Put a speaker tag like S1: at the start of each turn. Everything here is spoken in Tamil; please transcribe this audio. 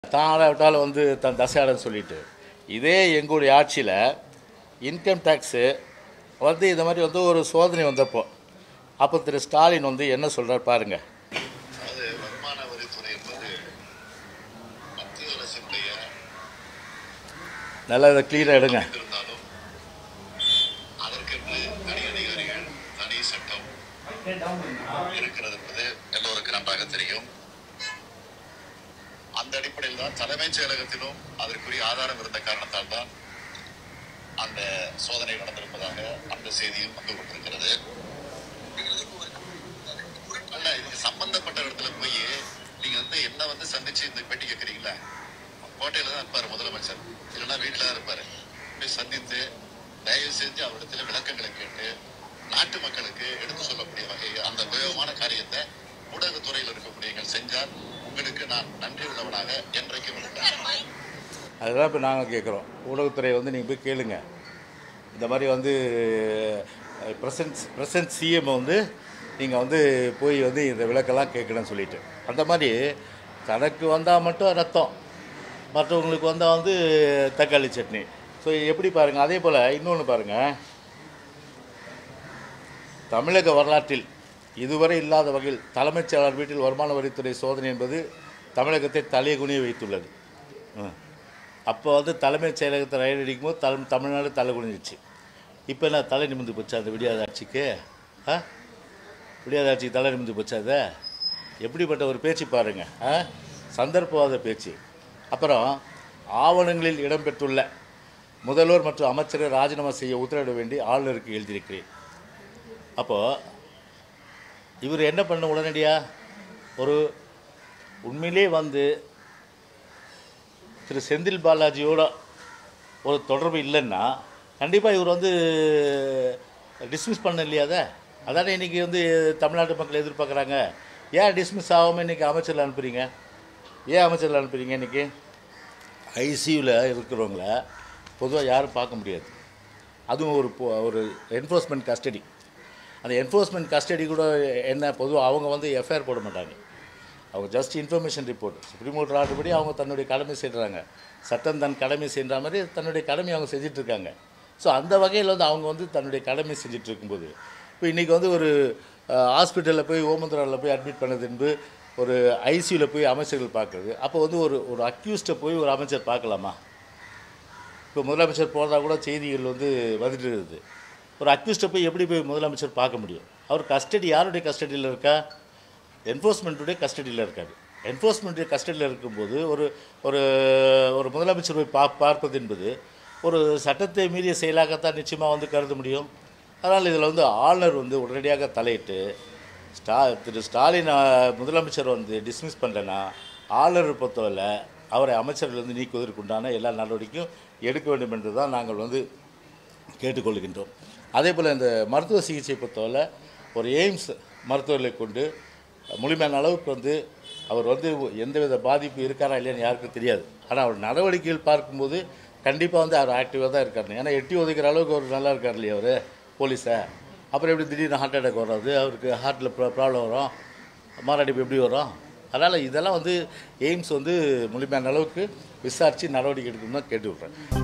S1: தானாக விட்டாலும் வந்து தன் தசையாடன்னு சொல்லிட்டு இதே எங்களுடைய ஆட்சியில் இன்கம் டேக்ஸு வந்து இந்த மாதிரி வந்து ஒரு சோதனை வந்தப்போ அப்போ திரு ஸ்டாலின் வந்து என்ன சொல்கிறார் பாருங்க
S2: அது வருமான வரித்துறை என்பது மத்திய அரசினுடைய
S1: நல்லா இதை க்ளீனாக எடுங்க
S2: இருந்தாலும் அதற்கென்று தனி அதிகாரிகள் தனி சட்டம் இருக்கிறது என்பது எல்லோருக்கும் நன்றாக தெரியும் அந்த அடிப்படையில் தான் தலைமைச் செயலகத்திலும் அதற்குரிய ஆதாரம் இருந்த காரணத்தால் தான் அந்த சோதனை நடந்திருப்பதாக அந்த செய்தியும் வந்து கொண்டிருக்கிறது அல்ல இதுக்கு சம்பந்தப்பட்ட இடத்துல போய் நீங்க வந்து என்ன வந்து சந்திச்சு இந்த பெட்டி கேட்குறீங்களா கோட்டையில தான் இருப்பாரு முதலமைச்சர் இல்லைன்னா வீட்டில் தான் இருப்பாரு போய் சந்தித்து தயவு செஞ்சு அவரிடத்துல விளக்கங்களை கேட்டு நாட்டு மக்களுக்கு எடுத்து சொல்லக்கூடிய வகை அந்த உபயோகமான காரியத்தை ஊடகத்துறையில் இருக்கக்கூடியவர்கள் செஞ்சால் உங்களுக்கு நான் நன்றி உள்ளவனாக என்றைக்கும் இருப்பேன்
S1: அதுதான் இப்போ நாங்கள் கேட்குறோம் ஊடகத்துறை வந்து நீங்கள் போய் கேளுங்க இந்த மாதிரி வந்து ப்ரெசன்ட் ப்ரெசன்ட் சிஎம் வந்து நீங்கள் வந்து போய் வந்து இந்த விளக்கெல்லாம் கேட்கணும்னு சொல்லிட்டு அந்த மாதிரி தனக்கு வந்தால் மட்டும் ரத்தம் மற்றவங்களுக்கு வந்தால் வந்து தக்காளி சட்னி ஸோ எப்படி பாருங்கள் அதே போல் இன்னொன்று பாருங்கள் தமிழக வரலாற்றில் இதுவரை இல்லாத வகையில் தலைமைச் செயலாளர் வீட்டில் வருமான வரித்துறை சோதனை என்பது தமிழகத்தை தலைகுனிய வைத்துள்ளது ம். அப்போ வந்து தலைமைச் செயலகத்தை ரயில் அடிக்கும் போது தலை தமிழ்நாடு தலை குனிஞ்சிச்சு இப்போ என்ன தலை நிமிந்து போச்சா அந்த விடியாத ஆட்சிக்கு ஆ விடியாத ஆட்சிக்கு தலை நிமிந்து போச்சா அதை எப்படிப்பட்ட ஒரு பேச்சு பாருங்க ஆ சந்தர்ப்பவாத பேச்சு அப்புறம் ஆவணங்களில் இடம்பெற்றுள்ள முதல்வர் மற்றும் அமைச்சரை ராஜினாமா செய்ய உத்தரவிட வேண்டி ஆளுநருக்கு எழுதியிருக்கிறேன் அப்போது இவர் என்ன பண்ண உடனடியாக ஒரு உண்மையிலே வந்து திரு செந்தில் பாலாஜியோட ஒரு தொடர்பு இல்லைன்னா கண்டிப்பாக இவர் வந்து டிஸ்மிஸ் பண்ண இல்லையா அதை அதானே இன்றைக்கி வந்து தமிழ்நாட்டு மக்கள் எதிர்பார்க்குறாங்க ஏன் டிஸ்மிஸ் ஆகாமல் இன்றைக்கி அமைச்சரில் அனுப்புகிறீங்க ஏன் அமைச்சரில் அனுப்புகிறீங்க இன்றைக்கி ஐசியூவில் இருக்கிறவங்கள பொதுவாக யாரும் பார்க்க முடியாது அதுவும் ஒரு பொ- ஒரு என்ஃபோர்ஸ்மெண்ட் கஸ்டடி அந்த என்ஃபோர்ஸ்மெண்ட் கஸ்டடி கூட என்ன பொதுவாக அவங்க வந்து எஃப்ஐஆர் போட மாட்டாங்க அவங்க just information report Supreme Court order படி அவங்க தன்னுடைய கடமை செய்கிறாங்க சட்டம் தன் கடமை செய்கிற மாதிரி தன்னுடைய கடமை அவங்க செஞ்சுட்டு இருக்காங்க ஸோ அந்த வகையில் வந்து அவங்க வந்து தன்னுடைய கடமை செஞ்சுட்டு இருக்கும்போது இப்போ இன்றைக்கி வந்து ஒரு ஹாஸ்பிட்டலில் போய் ஓமந்திராவில் போய் அட்மிட் பண்ணது என்பது ஒரு ஐசியூவில் போய் அமைச்சர்கள் பார்க்குறது அப்போ வந்து ஒரு ஒரு அக்யூஸ்டை போய் ஒரு அமைச்சர் பார்க்கலாமா இப்போ முதலமைச்சர் போகிறதா கூட செய்திகள் வந்து வந்துட்டு இருக்குது ஒரு அக்யூஸ்டை போய் எப்படி போய் முதலமைச்சர் பார்க்க முடியும் அவர் கஸ்டடி யாருடைய கஸ்டடியில் இருக்கா என்ஃபோர்ஸ்மெண்ட்டுடைய கஸ்டடியில் இருக்காரு என்ஃபோர்ஸ்மெண்ட்டுடைய கஸ்டடியில் இருக்கும்போது ஒரு ஒரு ஒரு முதலமைச்சர் போய் பா பார்ப்பது என்பது ஒரு சட்டத்தை மீறிய செயலாகத்தான் நிச்சயமாக வந்து கருத முடியும் அதனால் இதில் வந்து ஆளுநர் வந்து உடனடியாக தலையிட்டு ஸ்டா திரு ஸ்டாலின் ஆ, முதலமைச்சர் வந்து டிஸ்மிஸ் பண்ணலன்னா ஆளுநர் பொறுத்தவரை அவரை அமைச்சரிலிருந்து நீக்குவதற்கு உண்டான எல்லா நடவடிக்கையும் எடுக்க வேண்டும் என்று தான் நாங்கள் வந்து கேட்டுக்கொள்கின்றோம் அதே போல் இந்த மருத்துவ சிகிச்சை பொறுத்தவரை ஒரு எய்ம்ஸ் மருத்துவர்களை கொண்டு முழுமையான அளவுக்கு வந்து அவர் வந்து எந்தவித பாதிப்பு இருக்காரா இல்லையான்னு யாருக்கும் தெரியாது ஆனால் அவர் நடவடிக்கைகள் பார்க்கும்போது கண்டிப்பாக வந்து அவர் ஆக்டிவாக தான் இருக்காரு ஏன்னா எட்டி ஒதுக்கிற அளவுக்கு அவர் நல்லா இருக்கார் இல்லையா அவர் போலீஸை அப்புறம் எப்படி திடீர்னு ஹார்ட் அட்டாக் வராது அவருக்கு ஹார்ட்டில் ப்ராப்ளம் வரும் மாரடைப்பு எப்படி வரும் அதனால் இதெல்லாம் வந்து எய்ம்ஸ் வந்து முழுமையான அளவுக்கு விசாரித்து நடவடிக்கை எடுக்கணும்னு தான் கேட்டு விட்றேன்